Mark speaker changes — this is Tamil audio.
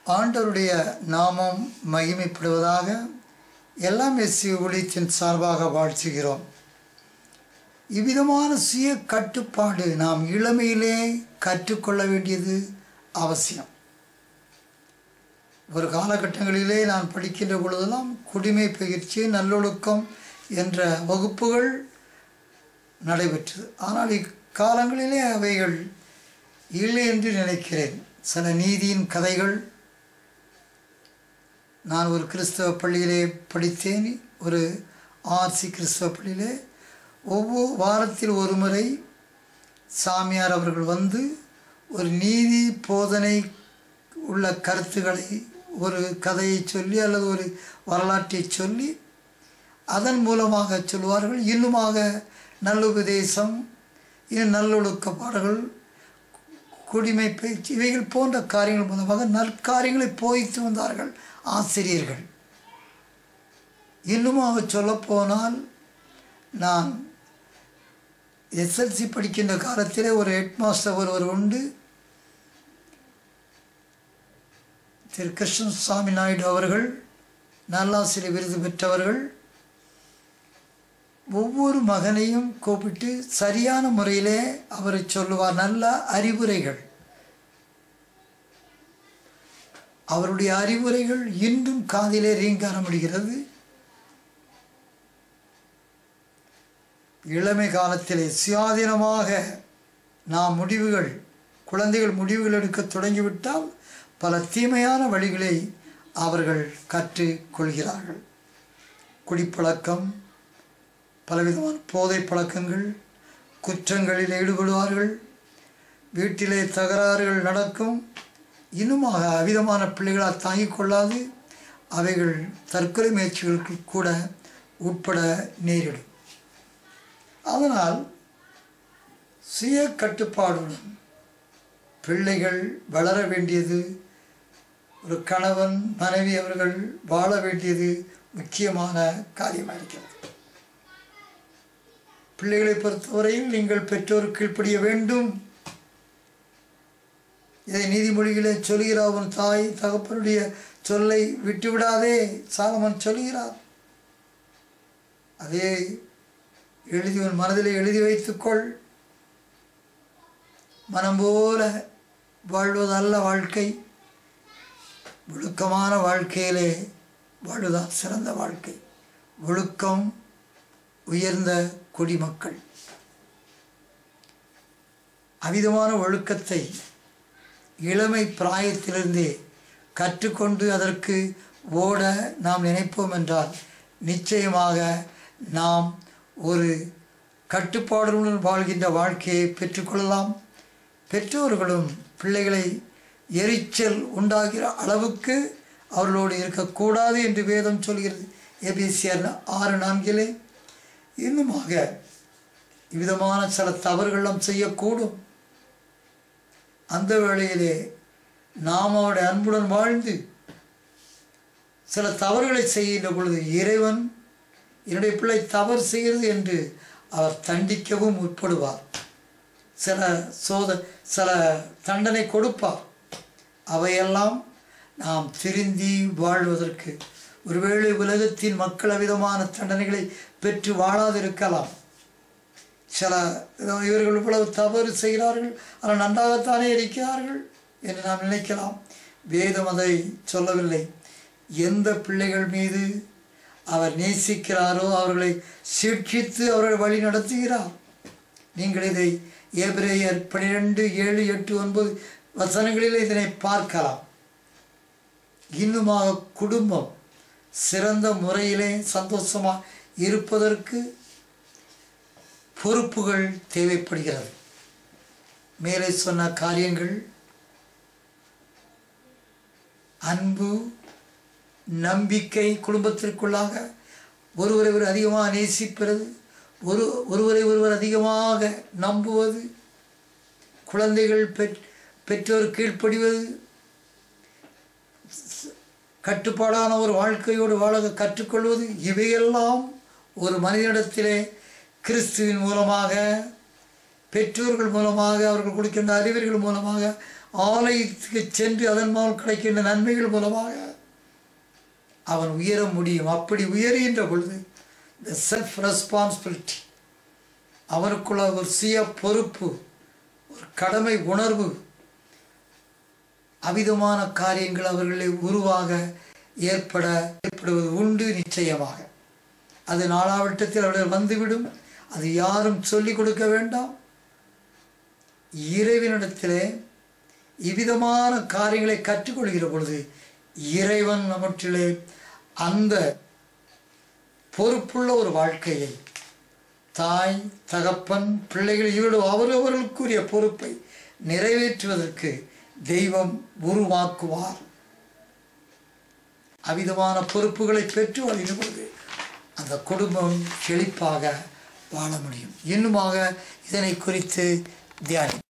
Speaker 1: ஆண்டவருடைய நாமம் மகிமைப்படுவதாக எல்லாம் எஸ்சி ஊழியத்தின் சார்பாக வாழ்த்துகிறோம் இவ்விதமான சுய கட்டுப்பாடு நாம் இளமையிலே கற்றுக்கொள்ள வேண்டியது அவசியம் ஒரு காலகட்டங்களிலே நான் படிக்கின்ற பொழுதெல்லாம் குடிமை பயிற்சி நல்லொழுக்கம் என்ற வகுப்புகள் நடைபெற்றது ஆனால் இக்காலங்களிலே அவைகள் இல்லை என்று நினைக்கிறேன் சில நீதியின் கதைகள் நான் ஒரு கிறிஸ்தவ பள்ளியிலே படித்தேன் ஒரு ஆர்சி கிறிஸ்தவ பள்ளியிலே ஒவ்வொரு வாரத்தில் ஒரு முறை சாமியார் அவர்கள் வந்து ஒரு நீதி போதனை உள்ள கருத்துக்களை ஒரு கதையை சொல்லி அல்லது ஒரு வரலாற்றை சொல்லி அதன் மூலமாக சொல்வார்கள் இன்னுமாக நல்லுபதேசம் இன்னும் நல்லொழுக்க பாடல்கள் குடிமை பயிற்சி இவைகள் போன்ற காரியங்கள் மூலமாக நற்காரியங்களை போதித்து வந்தார்கள் ஆசிரியர்கள் இன்னுமாக சொல்லப்போனால் நான் எஸ்எல்சி படிக்கின்ற காலத்திலே ஒரு ஹெட்மாஸ்டர் ஒருவர் உண்டு திரு கிருஷ்ணசாமி நாயுடு அவர்கள் நல்லாசிரியர் விருது பெற்றவர்கள் ஒவ்வொரு மகனையும் கூப்பிட்டு சரியான முறையிலே அவரை சொல்லுவார் நல்ல அறிவுரைகள் அவருடைய அறிவுரைகள் இன்றும் காதிலே ரீங்காரமிடுகிறது இளமை காலத்திலே சுயாதீனமாக நாம் முடிவுகள் குழந்தைகள் முடிவுகள் எடுக்க தொடங்கிவிட்டால் பல தீமையான வழிகளை அவர்கள் கற்றுக்கொள்கிறார்கள் குடிப்பழக்கம் பலவிதமான போதை பழக்கங்கள் குற்றங்களில் ஈடுபடுவார்கள் வீட்டிலே தகராறுகள் நடக்கும் இன்னுமாக அவிதமான பிள்ளைகளால் தாங்கிக் கொள்ளாது அவைகள் தற்கொலை முயற்சிகளுக்கு கூட உட்பட நேரிடும் அதனால் சுய கட்டுப்பாடுடன் பிள்ளைகள் வளர வேண்டியது ஒரு கணவன் மனைவி அவர்கள் வாழ வேண்டியது முக்கியமான காரியமாக இருக்கிறது பிள்ளைகளை பொறுத்தவரையில் நீங்கள் பெற்றோர் கீழ்ப்படிய வேண்டும் இதை நீதிமொழிகளே சொல்கிறார் உன் தாய் தகப்பனுடைய சொல்லை விட்டுவிடாதே சாலமன் சொல்கிறார் அதே எழுதி உன் மனதிலே எழுதி வைத்துக்கொள் மனம் போல வாழ்வதல்ல வாழ்க்கை ஒழுக்கமான வாழ்க்கையிலே வாழ்வதான் சிறந்த வாழ்க்கை ஒழுக்கம் உயர்ந்த குடிமக்கள் அவிதமான ஒழுக்கத்தை இளமை பிராயத்திலிருந்தே கற்றுக்கொண்டு அதற்கு ஓட நாம் நினைப்போம் என்றால் நிச்சயமாக நாம் ஒரு கட்டுப்பாடுடன் வாழ்கின்ற வாழ்க்கையை பெற்றுக்கொள்ளலாம் பெற்றோர்களும் பிள்ளைகளை எரிச்சல் உண்டாகிற அளவுக்கு அவர்களோடு இருக்கக்கூடாது என்று வேதம் சொல்கிறது ஏபிசிஆர் ஆறு நான்கிலே இன்னுமாக இவ்விதமான சில தவறுகளும் செய்யக்கூடும் அந்த வேளையிலே நாம் அவருடைய அன்புடன் வாழ்ந்து சில தவறுகளை செய்கின்ற பொழுது இறைவன் என்னுடைய பிள்ளை தவறு செய்கிறது என்று அவர் தண்டிக்கவும் முற்படுவார் சில சோத சில தண்டனை கொடுப்பார் அவையெல்லாம் நாம் திருந்தி வாழ்வதற்கு ஒருவேளை உலகத்தின் மக்கள் விதமான தண்டனைகளை பெற்று வாழாதிருக்கலாம் சில இவர்கள் இவ்வளவு தவறு செய்கிறார்கள் ஆனால் நன்றாகத்தானே இருக்கிறார்கள் என்று நாம் நினைக்கலாம் வேதம் அதை சொல்லவில்லை எந்த பிள்ளைகள் மீது அவர் நேசிக்கிறாரோ அவர்களை சிக்ஷித்து அவர்களை வழி நடத்துகிறார் நீங்கள் இதை ஏப்ரேயர் பன்னிரெண்டு ஏழு எட்டு ஒன்பது வசனங்களில் இதனை பார்க்கலாம் இன்னுமாக குடும்பம் சிறந்த முறையிலே சந்தோஷமாக இருப்பதற்கு பொறுப்புகள் தேவைப்படுகிறது மேலே சொன்ன காரியங்கள் அன்பு நம்பிக்கை குடும்பத்திற்குள்ளாக ஒருவரை ஒரு அதிகமாக நேசிப்பது ஒரு ஒருவரை ஒருவர் அதிகமாக நம்புவது குழந்தைகள் பெற் பெற்றோர் கீழ்ப்படிவது கட்டுப்பாடான ஒரு வாழ்க்கையோடு வாழ கற்றுக்கொள்வது இவையெல்லாம் ஒரு மனிதனிடத்திலே கிறிஸ்துவின் மூலமாக பெற்றோர்கள் மூலமாக அவர்கள் கொடுக்கின்ற அறிவியர்கள் மூலமாக ஆலயத்துக்கு சென்று அதன் மூலம் கிடைக்கின்ற நன்மைகள் மூலமாக அவன் உயர முடியும் அப்படி உயருகின்ற பொழுது இந்த செல்ஃப் ரெஸ்பான்சிபிலிட்டி அவனுக்குள்ள ஒரு சுய பொறுப்பு ஒரு கடமை உணர்வு அவிதமான காரியங்கள் அவர்களை உருவாக ஏற்பட ஏற்படுவது உண்டு நிச்சயமாக அது நாளாவட்டத்தில் அவர்கள் வந்துவிடும் அது யாரும் சொல்லிக் கொடுக்க வேண்டாம் இறைவனிடத்திலே இவ்விதமான காரியங்களை கற்றுக்கொள்கிற பொழுது இறைவன் நமற்றிலே அந்த பொறுப்புள்ள ஒரு வாழ்க்கையை தாய் தகப்பன் பிள்ளைகள் இவரோடு அவரவர்களுக்குரிய பொறுப்பை நிறைவேற்றுவதற்கு தெய்வம் உருவாக்குவார் அவிதமான பொறுப்புகளை பெற்று வழியும் பொழுது அந்த குடும்பம் செழிப்பாக வாழ முடியும் இன்னுமாக இதனை குறித்து தியானி